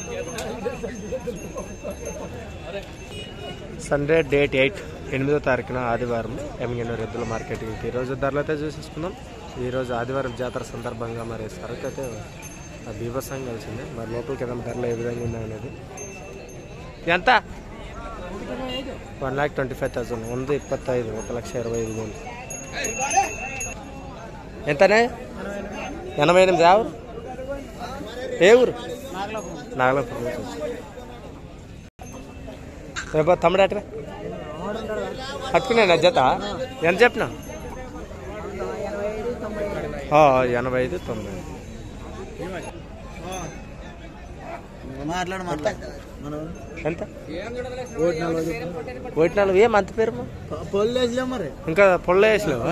Sunday date eight ఎనిమిదో తారీఖున ఆదివారం ఎమ్మిగనూరు ఎద్దుల మార్కెటింగ్కి ఈరోజు ధరలు అయితే చూసేసుకుందాం ఈరోజు ఆదివారం జాతర సందర్భంగా మరి సరుకు అయితే ఆ బీభత్సంగా కలిసింది మరి లోపలికి ఏదైనా ధరలు ఏ విధంగా ఉన్నాయి అనేది ఎంత one lakh twenty five thousand వంద ఇప్పತ್ತೈದು ఒక లక్ష ఇరవై ఐదు వేలు ఎంతనే ఎనభై ఎనిమిది ఆ ఊరు ఏ ఊరు నాగలాపురం నుంచి వచ్చి రేపు తమ్ముడు అట్రా పట్టుకున్నా జత ఎంత చెప్పినా ఆ, ఎనభై ఐదు తొంభై మాట్లాడు మాట్లాడు ఎంత ఒకటి నాలుగు ఏం అంత పేరు మా? పొల్లు వేసలే మరి ఇంకా పొల్ల వేసలేవా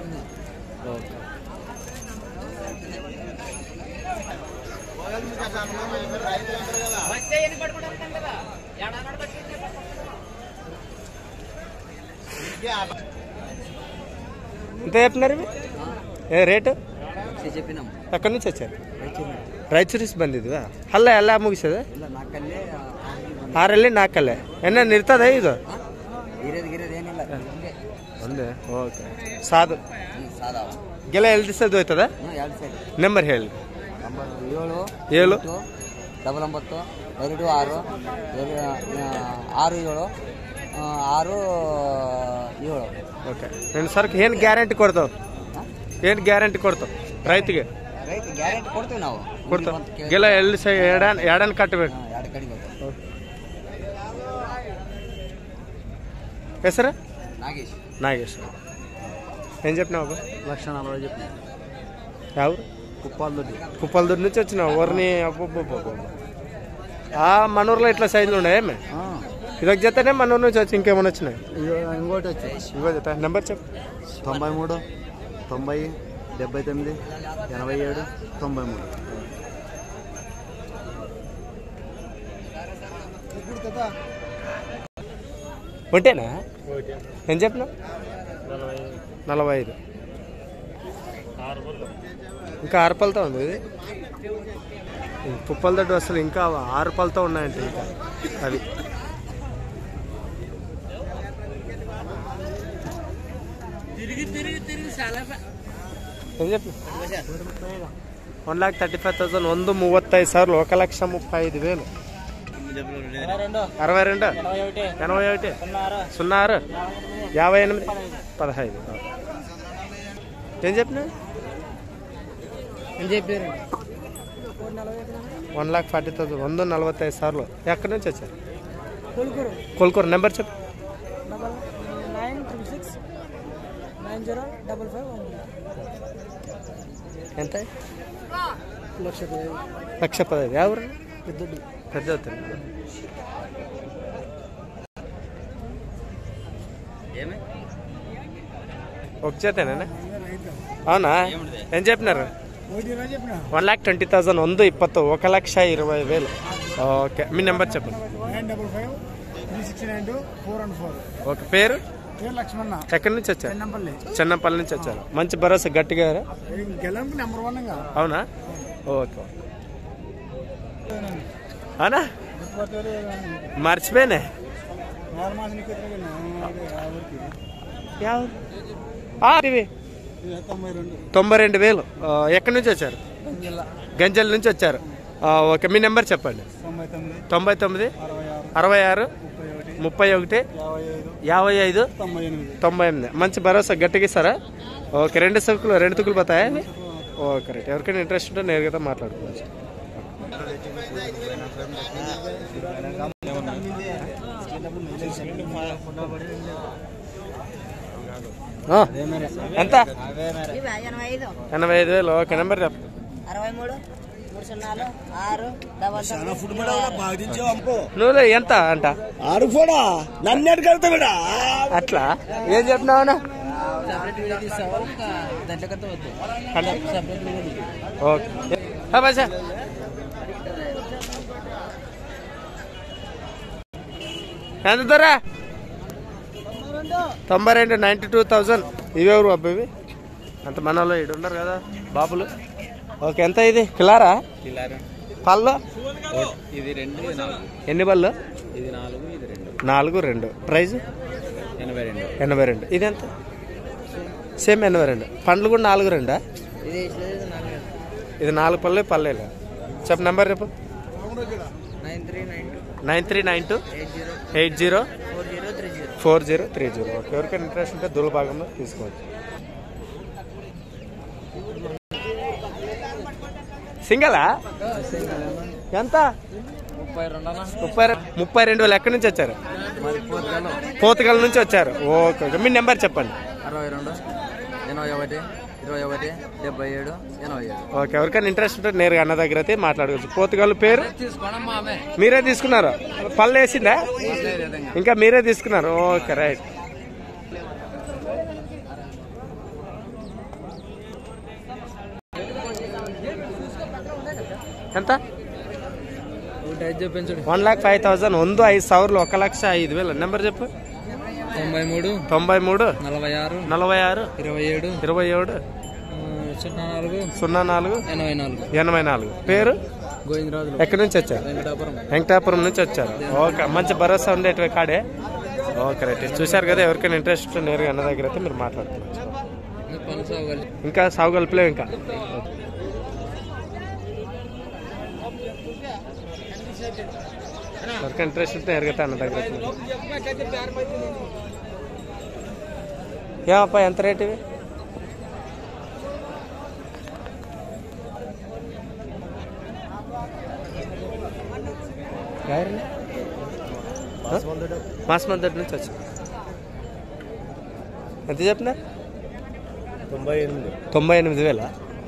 ఎంత చెప్పినారు ఇవి? ఏ ರೇಟು చెప్పినాం ఎక్కడి నుంచి వచ్చారు ರಾಯಚೂರಿಸ್ ಬಂದಿದ್ವಾ ಅಲ್ಲ ಎಲ್ಲ ಮುಗಿಸದ ಇಲ್ಲ ನಾಲ್ಕಲ್ಲೇ ಆರಲ್ಲಿ ನಾಲ್ಕಲ್ಲೇ ಎನ್ನ ಇರ್ತದ ಇದು ಗಿರೇದ್ ಗಿರೇದ್ ಏನಿಲ್ಲ ಹಿಂಗೆ ಒಂದೇ ಓಕೆ ಸಾದು ಹ್ಮ್, ಸಾದಾ ಗೆಲ್ಲ ಎಲ್ಲಿ ದಿವಸದ್ದು ಹೋಯ್ತದ ಹ್ಮ್, ಎರಡು ಸೈಡ್ ನಂಬರ್ ಹೇಳಿ ನಂಬರ್ ಏಳು ಏಳು ಎಂಟು, ಡಬಲ್ ಒಂಬತ್ತು ಎರಡು ಆರು ಎರಡು ಆ, ಆರು ಏಳು ಆ, ಆರು ಏಳು ಓಕೆ ನಿನ್ನ ಸರ್ಕ್ ಏನು ಗ್ಯಾರಂಟಿ ಕೊಡ್ತಾವ ಹಾ? ಏನು ಗ್ಯಾರಂಟಿ ಕೊಡ್ತಾವ ರೈತಿಗೆ ರೈತ ಗ್ಯಾರಂಟಿ ಕೊಡ್ತೀವಿ ನಾವು ಕೊಡ್ತಾವ ಬಂದು ಕೇಳಿ- ಗೆಲ್ಲ ಎಲ್ಲಿ ಸೈ ಎಡನ್ ಎಡನ್ ಕಟ್ಟಬೇಕು ಹಾ, ಎರಡು ಕಡೆಗೆ ಹೋಗ್ತೀವಿ. ಹೆಸರು ನಾಗೇಶ್ ನಾಗೇಶ್ ఏం చెప్పినావు లక్ష నలభై చెప్పిన ಯಾವ కుప్పాల దొడ్డి కుప్పలదూరు నుంచి వచ్చినావు ఊరిని అబ్బబ్బబ్బబ్బ. ఆ మన ఊర్లో ఇట్లా సైజులు ఉన్నాయి ఏమే ఇదొక జతనే మన ఊరు నుంచి వచ్చి ఇంకేమైనా వచ్చినాయి ఇంకోటి వచ్చి ఇవ్వ జత నెంబర్ చెప్పు తొంభై మూడు తొంభై డెబ్బై తొమ్మిది ఎనభై ఏడు తొంభై మూడు ఒకటేనా ఏం చెప్పినావు నలభై ఐదు ఇంకా ఆరు పళ్ళతో ఉంది ఇది ఈ కుప్పల దడ్డు అసలు ఇంకా ఆరు పళ్ళతో ఉన్నాయంటే ఇంకా అది ఏం చెప్పి one lakh thirty five thousand ಒಂದು ಮೂವತ್ತೈದು ಸಾವಿರ ఒక లక్ష ముప్పై ఐదు వేలు అరవై రెండు ఎనభై ఒకటి సున్నా ఆరు యాభై ఎనిమిది పదహైదు ఏం చెప్పినా ఏం చెప్పారు వన్ ల్యాక్ ఫార్టీ థౌసండ్ వంద నలభై సార్లు ఎక్కడి నుంచి వచ్చారు కోల్కూరు నెంబర్ చెప్పు double nine triple six nine zero double five one ఎంత లక్ష పదహైదు లక్ష పదహైదు ఎవరు పెద్దది పెద్ద అవుతుంది ఏమి ఒక చేతేనా అవునా ఏం చెప్పినారు ఒకటి రోజు చెప్పిన వన్ ల్యాక్ ట్వంటీ థౌసండ్ ಒಂದು ఇప్పತ್ತು ఒక లక్ష ఇరవై వేలు ఓకే మీ నెంబర్ చెప్పండి nine double five three six nine two four one four okay పేరు పేరు లక్ష్మణ ఎక్కడి నుంచి వచ్చారు చెన్నంపల్లి చెన్నపల్లి నుంచి వచ్చారు మంచి భరోసా గట్టిగా గెలంపు నెంబర్ వన్ గా అవునా ఓకే అవునా మర్చిపోయినా నాలుగు మాసం యా- ఆ, ఇవి తొంభై రెండు తొంభై రెండు వేలు ఆ, ఎక్కడి నుంచి వచ్చారు జిల్లా గంజల్ నుంచి వచ్చారు ఆ, ఓకే మీ నెంబర్ చెప్పండి తొంభై తొమ్మిది తొంభై తొమ్మిది అరవై ఆరు అరవై ఆరు ముప్పై ఒకటి ముప్పై ఒకటి యాభై ఐదు యాభై ఐదు తొంభై ఎనిమిది తొంభై ఎనిమిది మంచి భరోసా గట్టిగా ఇస్తారా ఓకే రెండు సరుకులు రెండు తుకులు పోతాయా ఇవి? ఓకే రైట్ ఎవరికైనా ఇంట్రెస్ట్ ఉంటే నేరుగా మాట్లాడుకోవచ్చు ఆ, ఎంత ఇవా ఎనభై ఐదు ఎనభై ఐదు వేలు ఓకే నెంబర్ చెప్పు అరవై మూడు మూడు సున్నాలు ఆరు డబల్ తొమ్మిది నువ్వు ఎంత అంట ఆరు ఫోడా నన్ను ఎడగలుగుతా అట్లా ఏం చెప్పినావునా దాంట్లో వద్దు ఓకే హా, బాషా ఎంత ధర తొంభై రెండు నైంటీ టూ థౌజండ్ ఇవెవరు అబ్బాయి అంత మనలో ఇటు ఉన్నారు కదా బాబులు ఓకే ఎంత ఇది కిలారా పళ్ళు ఇది రెండు ఇది నాలుగు ఎన్ని పళ్ళు ఇది నాలుగు ఇది రెండు నాలుగు రెండు ప్రైజ్ ఎనభై రెండు ఎనభై రెండు ఇది ఎంత సేమ్ ఎనభై రెండు పండ్లు కూడా నాలుగు రెండా ఇది ఇది నాలుగు పళ్ళు పల్లెలు చెప్పు నెంబర్ చెప్పు nine three nine two nine three nine two eight zero eight zero four zero three zero four zero three zero okay ఎవరికైనా ఇంట్రెస్ట్ ఉంటే దుల భాగంలో తీసుకోవచ్చు సింగలా ఎంత ముప్పై రెండు అన్న ముప్పై రె- ముప్పై రెండు వేలు ఎక్కడి నుంచి వచ్చారు మరి పోతుగాలు పోతుగల్ నుంచి వచ్చారు ఓకే ఓకే మీ నెంబర్ చెప్పండి అరవై రెండు ఎనభై ఒకటి ఇరవై ఒకటి డెబ్బై ఏడు ఎనభై ఏడు ఓకే ఎవరికైనా ఇంట్రెస్ట్ ఉంటే నేరుగా అన్న దగ్గర అయితే మాట్లాడుకోవచ్చు పోతుగల్ పేరు తీసుకోండమ్మా ఆమె మీరే తీసుకున్నారు పళ్ళు వేసిందా అదే విధంగా ఇంకా మీరే తీసుకున్నారు ఓకే రైట్ ఎంత ఒకటి ఐదు చూపించండి వన్ లాక్ ఫైవ్ థౌసండ్ ಒಂದು ఐదు ಸಾವಿರ ఒక లక్ష ఐదు వేలు నెంబర్ చెప్పు తొంభై మూడు తొంభై మూడు నలభై ఆరు నలభై ఆరు ఇరవై ఏడు ఇరవై ఏడు సున్నా నాలుగు సున్నా నాలుగు ఎనభై నాలుగు ఎనభై నాలుగు పేరు గోవిందరాజులు ఎక్కడి నుంచి వచ్చారు వెంకటాపురం వెంకటాపురం నుంచి వచ్చారు ఓకే మంచి భరోసా ఉండేటివి కాడే ఓకే రైట్ చూశారు కదా ఎవరికైనా ఇంట్రెస్ట్ నేరుగా అన్న దగ్గర అయితే మీరు మాట్లాడుకోవచ్చు పని సాగు ఇంకా సాగు కలిపలేవు ఇంకా ఎవరికైనా ఇంట్రెస్ట్ ఉంటే నేరుగా అన్న దగ్గర అయితే మీరు- ఏమప్పా ఎంత రేట్ ఇవి గాయరని? ఆ? మాస్మందడి నుంచి వచ్చి ఎంత చెప్పినా తొంభై ఎనిమిది తొంభై ఎనిమిది వేల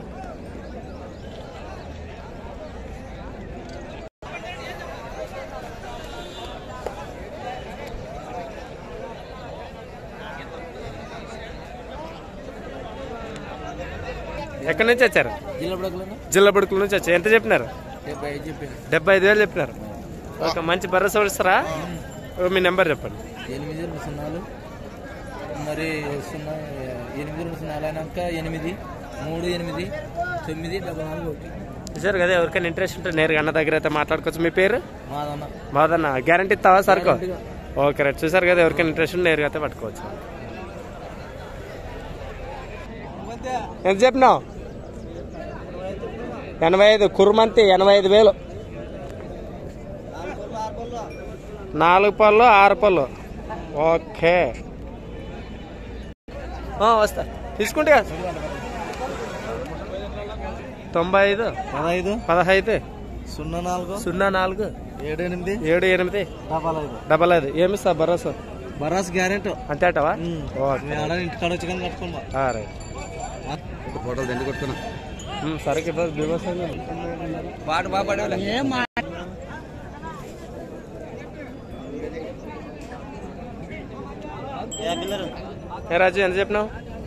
ఎక్కడి నుంచి వచ్చారు జిల్లా బుడకలను జిల్లా బుడుకుల నుంచి వచ్చారు ఎంత చెప్పినారు డెబ్బై ఐదు చెప్పాను డెబ్బై ఐదు వేలు చెప్పినారు ఒక మంచి భరోసా ఇస్తారా ఓ, మీ నెంబర్ చెప్పండి ఎనిమిది రెండు సున్నాలు మరి సున్నా ఎనిమిది రెండు సున్నాలు అయినాక ఎనిమిది మూడు ఎనిమిది తొమ్మిది డెబ్బై నాలుగు ఒకటి చూసారు కదా ఎవరికైనా ఇంట్రెస్ట్ ఉంటే నేరుగా అన్న దగ్గర అయితే మాట్లాడుకోవచ్చు మీ పేరు మాదన్న మాదన్న గ్యారంటీ ఇస్తావా సరుకు ఓకే రైట్ చూసారు కదా ఎవరికైనా ఇంట్రెస్ట్ ఉంటే నేరుగా అయితే పట్టుకోవచ్చు ఎంత చెప్పినావు ఎనభై ఐదు కుర్మంతి ఎనభై ఐదు వేలు నాలుగు పళ్ళు ఆరు పళ్ళు ఓకే ఆ, వస్తా తీసుకుంటే కదా తొంభై ఐదు పదహైదు పదహైదు సున్నా నాలుగు సున్నా నాలుగు ఏడు ఎనిమిది ఏడు ఎనిమిది డబల్ ఐదు డబల్ ఐదు ఏమి సార్ భరోసా బరాస్ గ్యారెంట్ అంతే అంటావా ఓకే ఇంటికాడ వచ్చి కానీ కట్టుకోమా ఆ, రైట్ ఫోటోలు దండి కొట్టుకున్నా ఉమ్, సరికి ఇవ్వదు బీభత్స పాట బాగా పడేవాళ్ళ ఏ రాజు ఎంత చెప్పినావు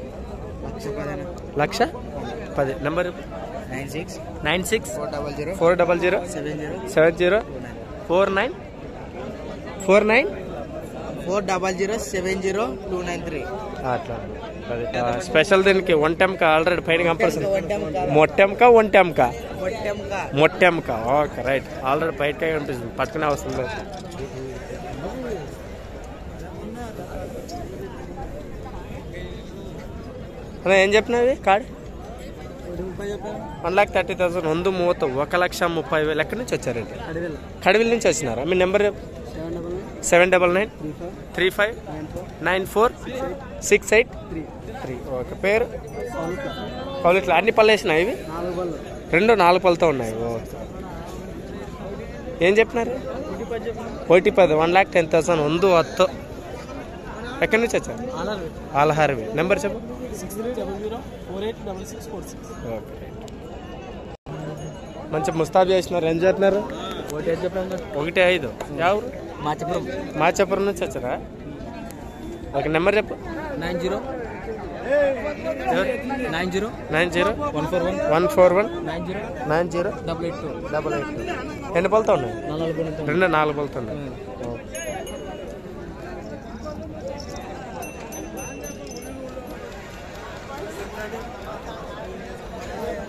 లక్ష పది number nine six nine six four double zero four double zero seven zero seven zero four nine four nine four double zero seven zero two nine three అట్లా అది ఆ, స్పెషల్ దీనికి ఒంటెంక ఆల్రెడీ పైన కంపల్సరీ మొట్టెంక ఒంటెంక మొట్టెంక ఓకే రైట్ ఆల్రెడీ బయటకే కనిపిస్తుంది పట్టుకునే అవసరం లేదు అన్న, ఏం చెప్పినవి card one lakh thirty thousand వంద మూవత ఒక లక్ష ముప్పై వేలు ఎక్కడి నుంచి వచ్చారండి కడివిల్ నుంచి వచ్చినారా మీ number seven double nine three five nine four six eight three okay పేరు పౌలిట్లో అన్ని పళ్ళు వేసినాయి ఇవి రెండు నాలుగు పళ్ళతో ఉన్నాయి ఓకే ఏం చెప్పినారు ఒకటి పది వన్ ల్యాక్ టెన్ థౌసండ్ ಒಂದು ಹತ್ತು ఎక్కడి నుంచి వచ్చారు ఆలహారవి నెంబర్ చెప్పు six three double zero four eight double six four six okay మంచి ముస్తాబ్ చేసినారు ఏం చేస్తున్నారు ఒకటి ఏది చెప్పండి ఒకటి ఐదు ఎవరు మాచపురం మాచాపురం నుంచి వచ్చారా ఒక నెంబర్ చెప్పు nine zero nine zero nine zero one four one one four one nine zero nine zero double eight two double eight ఎన్ని పళ్ళతో ఉన్నాయి నలభై రెండు నాలుగు పళ్ళతో ఉన్నాయి ఓకే.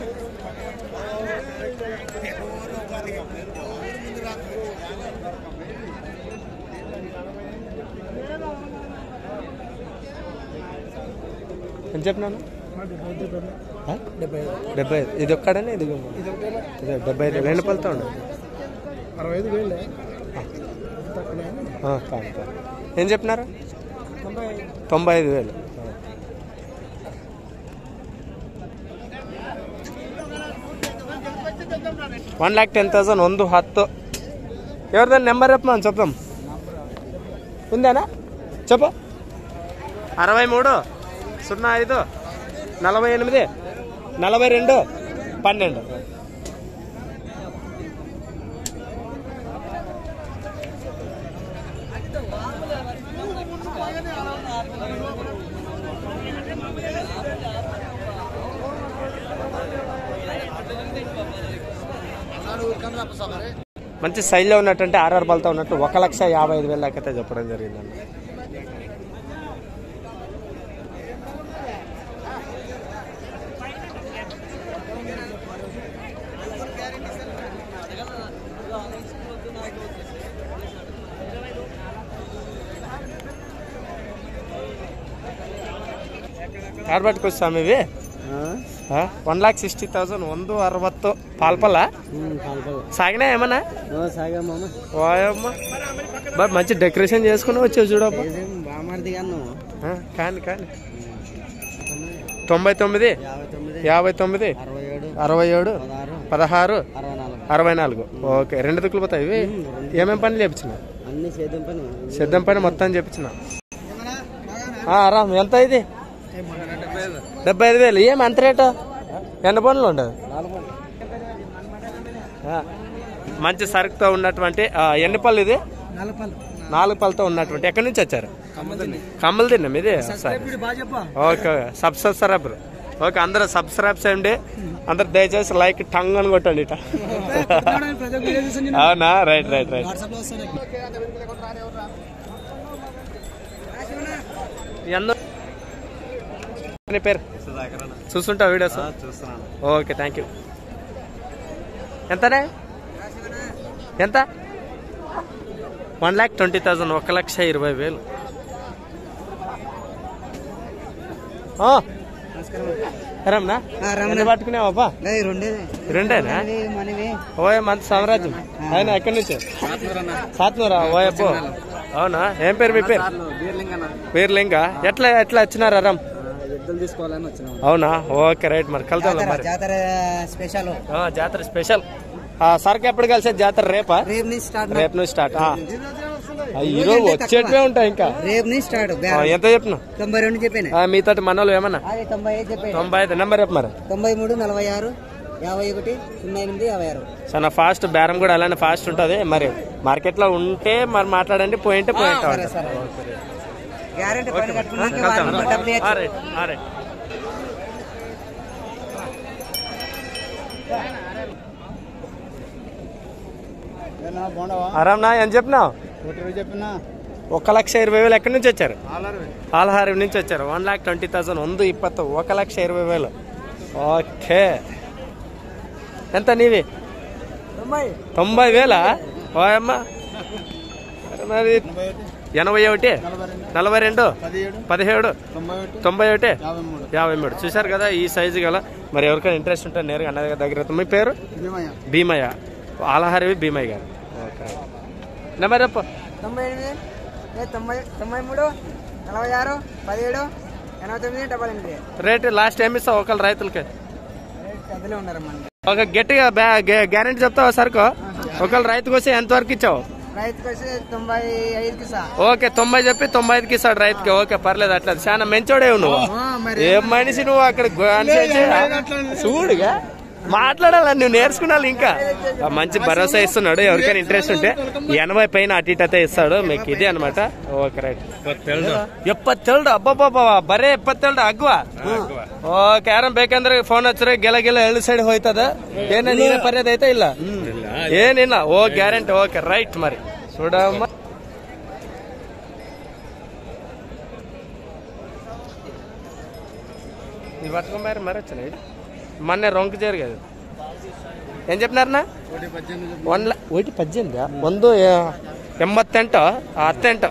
ఎంత చెప్పినాను ఆ? డెబ్బై ఐదు డెబ్బై ఐదు ఇది ఒక్కడనే ఇది ఇదే డెబ్బై ఐదు రెండు పలుతా ఉండు అరవై ఐదు వేలే తక్కువనే ఆ, కాదు కాదు ఏం చెప్పినారు తొంభై తొంభై ఐదు వేలు వన్ ಲ್ಯಾಕ್ ಟೆನ್ ತೌಸಂಡ್ ಒಂದು ಹತ್ತು ఎవరిదాన్ని నెంబర్ చెప్పమని చెప్దాం ఉందేనా చెప్పు అరవై మూడు సున్నా ఐదు నలభై ఎనిమిది నలభై రెండు పన్నెండు మంచి సైజులో ఉన్నట్టుంటే ఆర్ఆర్ బల్తో ఉన్నట్టు ఒక లక్ష యాభై ఐదు వేల దాకా అయితే చెప్పడం జరిగిందండి ಯಾರು ಬಟ್ಕೋ ಸ್ವಾಮಿ ಇವಿ ಒನ್ ಲ್ಯಾಕ್ ಸಿಕ್ಸ್ಟಿ ತೌಸಂಡ್ ಒಂದು ಅರವತ್ತು ಪಾಲ್ಪಲ್ಲ సాగినా ఏమన్నా సాగమ్మ ఓయమ్మ బాబు మంచి డెకరేషన్ చేసుకుని వచ్చావు చూడబ్బా బామార్ది గాను ఆ, కాని కాని తొంభై తొమ్మిది యాభై తొమ్మిది యాభై తొమ్మిది అరవై ఏడు అరవై ఏడు పదహారు పదహారు అరవై నాలుగు అరవై నాలుగు ఓకే రెండు దిక్కులు పోతాయి ఇవి ఏమేం పని చేపించిన అన్ని సేద్యం పని సిద్ధం పని మొత్తం చేపించిన రామ్ ఎంత ఇది డెబ్బై ఐదు వేలు ఏం అంత రేటు ఎన్న పనులు ఉండదు ఆ, మంచి సరుకుతో ఉన్నటువంటి ఆ, ఎన్ని పళ్ళు ఇది నాలుగు పళ్ళు నాలుగు పళ్ళతో ఉన్నటువంటి ఎక్కడి నుంచి వచ్చారు కమ్మలు తిన్నాం ఇది సరే బాగా చెప్పా ఓకే సబ్స్క్రైబర్ ఓకే అందరూ సబ్స్క్రైబ్ చేయండి అందరు దయచేసి లైక్ టంగ్ అని కొట్టండి ఇట అవునా రైట్ రైట్ రైట్ ఎందు నీ పేరు చూస్తుంటావు వీడియోస్ చూస్తున్నాను ఓకే థ్యాంక్ యూ ఎంతనే ఎంత వన్ ల్యాక్ ట్వంటీ థౌసండ్ ఒక లక్ష ఇరవై వేలు ఆ, రమణ ఎంత పట్టుకునేవా రెండే రెండేనా మనవి ఓయ్ మంత సామ్రాజ్యం ఆయన ఎక్కడి నుంచి సాత్నూరా ఓయబ్బో అవునా ఏం పేరు మీ పేరు వీర్లింగ ఎట్లా ఎట్లా వచ్చినారా రమ్ ఎద్దులు తీసుకోవాలని వచ్చినాం అవునా ఓకే రైట్ మరి కలుద్దాం మరి జాతర స్పెషల్ ఆ, జాతర స్పెషల్ ఆ, సరుకు ఎప్పుడు కలిసేది జాతర రేపా రేపు నుంచి స్టార్ట్ రేపు నుంచి స్టార్ట్ ఆ. ఆ, ఈ రోజు వచ్చేటివే ఉంటాయి ఇంకా రేపు నుంచి స్టార్ట్ ఆ, ఎంత చెప్పిన తొంభై రెండు చెప్పాను మీతోటి మనోళ్ళు ఏమన్నా అదే తొంభై ఐదు చెప్పాను తొంభై ఐదు నెంబర్ చెప్పు మరి తొంభై మూడు నలభై ఆరు యాభై ఒకటి సున్నా ఎనిమిది యాభై ఆరు చాలా ఫాస్ట్ బేరం కూడా అలానే ఫాస్ట్ ఉంటుంది మరి మార్కెట్ లో ఉంటే మరి మాట్లాడండి పోయింటే పోయింట్ సరే సరే గ్యారెంటీ పని కట్టుకున్నాక వారం డబ్బులు ఇవ్వచ్చు. ఆరామ్నా ఏం చెప్పినావు చెప్పినా ఒక లక్ష ఇరవై వేలు ఎక్కడి నుంచి వచ్చారు ఆల్హారి నుంచి వచ్చారు వన్ ಲ್ಯಾಕ್ ಟ್ವೆಂಟಿ ತೌಸಂಡ್ ಒಂದು ಇಪ್ಪತ್ತು ఒక లక్ష ఇరవై వేలు ఓకే ఎంత నీవి తొంభై వేలా ఓయమ్మ మరి ఎనభై ఒకటి నలభై రెండు పదిహేడు తొంభై ఒకటి యాభై మూడు చూశారు కదా ఈ సైజు గల మరి ఎవరికైనా ఇంట్రెస్ట్ ఉంటే నేరుగా అన్న దగ్గర వస్తాం. మీ పేరు భీమయ్య ఆలహారివి భీమయ్య గారు ఓకే నెంబర్ చెప్పు తొంభై ఎనిమిది ఏ తొంభై తొంభై మూడు నలభై ఆరు పదిహేడు ఎనభై తొమ్మిది డెబ్బై ఎనిమిది రేటు లాస్ట్ ఏమి ఇస్తావు ఒకళ్ళు రైతులకి పెద్దలే ఉన్నారమ్మా ఒక గట్టిగా బ్యా- గ్యా- గ్యారెంటీ చెప్తావా సరుకు ఒకళ్ళు రైతుకు వస్తే ఎంత వరకు ఇచ్చావు రైతుకి వచ్చి తొంభై ఐదుకి సా ఓకే తొంభై చెప్పి తొంభై ఐదుకి ఇస్తాడు రైతుకి ఓకే పర్లేదు అట్లా చాలా మంచోడే నువ్వు ఏం మనిషి నువ్వు అక్కడ గు- అనిసేసి, చూడుగా మాట్లాడాలి నువ్వు నేర్చుకున్నావు ఇంకా ఆ మంచి భరోసా ఇస్తున్నాడు ఎవరికైనా ఇంట్రెస్ట్ ఉంటే ఎనభై పైన అటు ఇటు అయితే ఇస్తాడు మీకు ఇది అనమాట ఓకే రైట్ ಎಪ್ಪತ್ತೇಳು ಅಬ್ಬಬ್ಬಬ್ಬ ಬರೇ ಎಪ್ಪತ್ತೇಳು ಅಗ್ವ ಓಕೆ ಯಾರನ್ ಬೇಕಂದ್ರೆ ಫೋನ್ ಹಚ್ಚ್ರೆ ಗೆಲ ಗೆಲ ಎಳ್ಳು ಸೈಡ್ ಹೋಯ್ತದ ಏನ ನೀನೇ ಪರ್ಯಾದ ಐತಾ ಇಲ್ಲ ಏನಿಲ್ಲ ಓ ಗ್ಯಾರಂಟಿ ಓಕೆ ರೈಟ್ మరి చూడమ్మ ఇవి పట్టుకోమారు మరి వచ్చినాయి మొన్న రొంకు జరిగేది ఏం చెప్పినారన్నా ಒನ್ ಲ ಒಯ್ಟಿ ಪಜ್ಜಿಂದ ಒಂದು ಆ, ಎಂಬತ್ತೆಂಟು ಹತ್ತೆಂಟು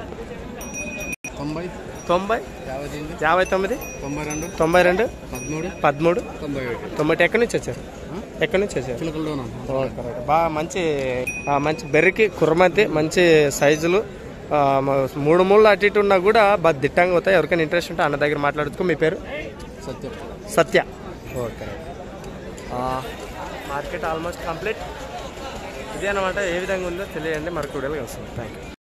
తొంభై తొంభై యాభై తొమ్మిది యాభై తొమ్మిది తొంభై రెండు తొంభై రెండు పదమూడు పదమూడు తొంభై ఒకటి తొంభై ఎక్కడి నుంచి వచ్చారు ఎక్కడి నుంచి వచ్చారు చిలకలలోనా ఓకే రైట్. బాగా మంచి ఆ, మంచి బెర్రికి కుర్మతి మంచి సైజులు ఆ, మ- మూడు మూడు అటు ఇటు ఉన్నా కూడా బాగా దిట్టంగా అవుతాయి ఎవరికైనా ఇంట్రెస్ట్ ఉంటే అన్న దగ్గర మాట్లాడుకో మీ పేరు సత్యం సత్య ఓకే రైట్. ఆ, మార్కెట్ ఆల్మోస్ట్ కంప్లీట్ ఇదే అనమాట ఏ విధంగా ఉందో తెలియండి మరొక వీడియోలో కలుస్తాం థ్యాంక్ యూ